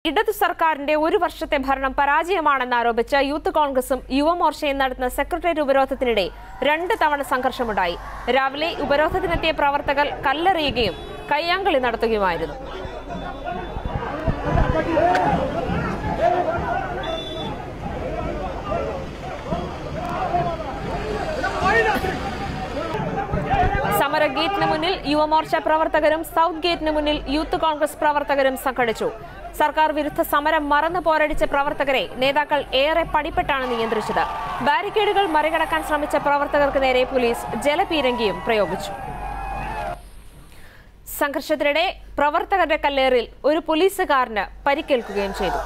ഇടതു സർക്കാരിന്റെ ഒരു വർഷത്തെ ഭരണം പരാജയമാണെന്നാരോപിച്ച് യൂത്ത് കോൺഗ്രസും യുവമോർച്ചയും നടത്തുന്ന സെക്രട്ടേറിയറ്റ് ഉപരോധത്തിനിടെ രണ്ട് തവണ സംഘർഷമുണ്ടായി രാവിലെ ഉപരോധത്തിനെത്തിയ പ്രവർത്തകർ കല്ലെറിയുകയും കയ്യാങ്കളി നടത്തുകയുമായിരുന്നു സമര ഗേറ്റിന് മുന്നിൽ യുവമോർച്ച പ്രവർത്തകരും സൗത്ത് ഗേറ്റിന് മുന്നിൽ യൂത്ത് കോൺഗ്രസ് പ്രവർത്തകരും സംഘടിച്ചു സർക്കാർ വിരുദ്ധ സമരം മറന്നു പോരടിച്ച പ്രവർത്തകരെ നേതാക്കൾ ഏറെ പടിപ്പെട്ടാണ് നിയന്ത്രിച്ചത് ബാരിക്കേഡുകൾ മറികടക്കാൻ ശ്രമിച്ച പ്രവർത്തകർക്ക് നേരെ പോലീസ് ജലപീരങ്കിയും പ്രയോഗിച്ചു സംഘർഷത്തിനിടെ പ്രവർത്തകരുടെ കല്ലേറിൽ ഒരു പോലീസുകാരന് പരിക്കേൽക്കുകയും ചെയ്തു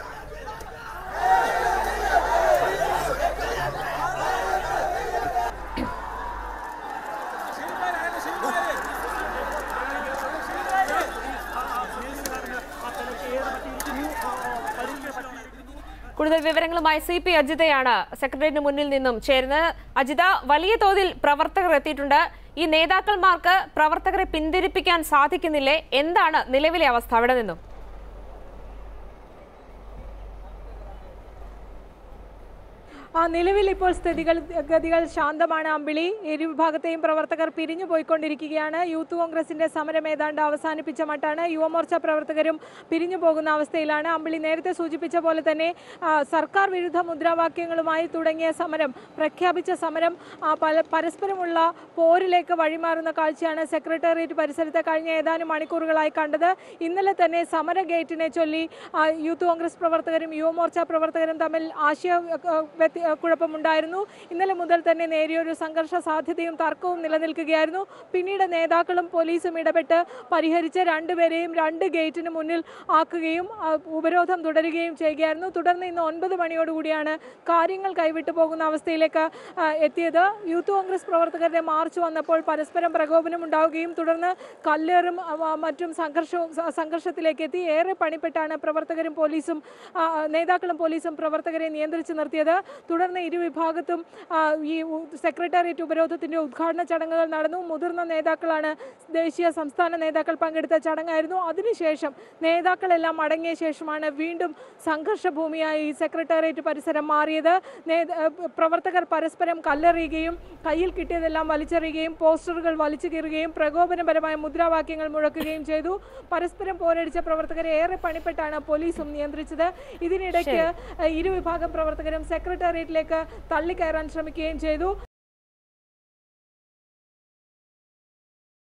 കൂടുതൽ വിവരങ്ങളുമായി സി പി അജിതയാണ് സെക്രട്ടേറിയറ്റിന് മുന്നിൽ നിന്നും ചേരുന്നത് അജിത വലിയ തോതിൽ പ്രവർത്തകർ എത്തിയിട്ടുണ്ട് ഈ നേതാക്കന്മാർക്ക് പ്രവർത്തകരെ പിന്തിരിപ്പിക്കാൻ സാധിക്കുന്നില്ലേ എന്താണ് നിലവിലെ അവസ്ഥ അവിടെ നിന്നും ആ നിലവിൽ ഇപ്പോൾ സ്ഥിതികൾ ഗതികൾ ശാന്തമാണ് അമ്പിളി ഇരുവിഭാഗത്തെയും പ്രവർത്തകർ പിരിഞ്ഞു പോയിക്കൊണ്ടിരിക്കുകയാണ് യൂത്ത് കോൺഗ്രസിന്റെ സമരം ഏതാണ്ട് അവസാനിപ്പിച്ച മട്ടാണ് യുവമോർച്ച പ്രവർത്തകരും പിരിഞ്ഞു പോകുന്ന അവസ്ഥയിലാണ് അമ്പിളി നേരത്തെ സൂചിപ്പിച്ച പോലെ തന്നെ ആ, സർക്കാർ വിരുദ്ധ മുദ്രാവാക്യങ്ങളുമായി തുടങ്ങിയ സമരം പ്രഖ്യാപിച്ച സമരം ആ, പല പരസ്പരമുള്ള പോരിലേക്ക് വഴിമാറുന്ന കാഴ്ചയാണ് സെക്രട്ടേറിയറ്റ് പരിസരത്ത് കഴിഞ്ഞ ഏതാനും മണിക്കൂറുകളായി കണ്ടത് ഇന്നലെ തന്നെ സമര ഗേറ്റിനെ ചൊല്ലി ആ, യൂത്ത് കോൺഗ്രസ് പ്രവർത്തകരും യുവമോർച്ച പ്രവർത്തകരും തമ്മിൽ ആശയ ആ, വ്യത്യ- ആ, കുഴപ്പമുണ്ടായിരുന്നു ഇന്നലെ മുതൽ തന്നെ നേരിയൊരു സംഘർഷ സാധ്യതയും തർക്കവും നിലനിൽക്കുകയായിരുന്നു പിന്നീട് നേതാക്കളും പോലീസും ഇടപെട്ട് പരിഹരിച്ച് രണ്ടുപേരെയും രണ്ട് ഗേറ്റിന് മുന്നിൽ ആക്കുകയും ആ, ഉപരോധം തുടരുകയും ചെയ്യുകയായിരുന്നു തുടർന്ന് ഇന്ന് ഒൻപത് മണിയോടുകൂടിയാണ് കാര്യങ്ങൾ കൈവിട്ടു പോകുന്ന അവസ്ഥയിലേക്ക് ആ, എത്തിയത് യൂത്ത് കോൺഗ്രസ് പ്രവർത്തകരുടെ മാർച്ച് വന്നപ്പോൾ പരസ്പരം പ്രകോപനം ഉണ്ടാവുകയും തുടർന്ന് കല്ലേറും ആ, മറ്റും സംഘർഷവും സ- സംഘർഷത്തിലേക്ക് എത്തി ഏറെ പണിപ്പെട്ടാണ് പ്രവർത്തകരും പോലീസും ആ, നേതാക്കളും പോലീസും പ്രവർത്തകരെ നിയന്ത്രിച്ചു നിർത്തിയത് തുടർന്ന് ഇരുവിഭാഗത്തും ആ, ഈ ഉ- സെക്രട്ടേറിയറ്റ് ഉപരോധത്തിന്റെ ഉദ്ഘാടന ചടങ്ങുകൾ നടന്നു മുതിർന്ന നേതാക്കളാണ് ദേശീയ സംസ്ഥാന നേതാക്കൾ പങ്കെടുത്ത ചടങ്ങായിരുന്നു അതിനുശേഷം നേതാക്കളെല്ലാം അടങ്ങിയ ശേഷമാണ് വീണ്ടും സംഘർഷഭൂമിയായി ഈ സെക്രട്ടേറിയറ്റ് പരിസരം മാറിയത് നേ- ഏ, പ്രവർത്തകർ പരസ്പരം കല്ലെറിയുകയും കയ്യിൽ കിട്ടിയതെല്ലാം വലിച്ചെറിയുകയും പോസ്റ്ററുകൾ വലിച്ചു കീറുകയും പ്രകോപനപരമായ മുദ്രാവാക്യങ്ങൾ മുഴക്കുകയും ചെയ്തു പരസ്പരം പോരടിച്ച പ്രവർത്തകരെ ഏറെ പണിപ്പെട്ടാണ് പോലീസും നിയന്ത്രിച്ചത് ഇതിനിടയ്ക്ക് ഏ, ഇരുവിഭാഗം പ്രവർത്തകരും സെക്രട്ടേറിയറ്റിലേക്ക് തള്ളിക്കയറാൻ ശ്രമിക്കുകയും ചെയ്തു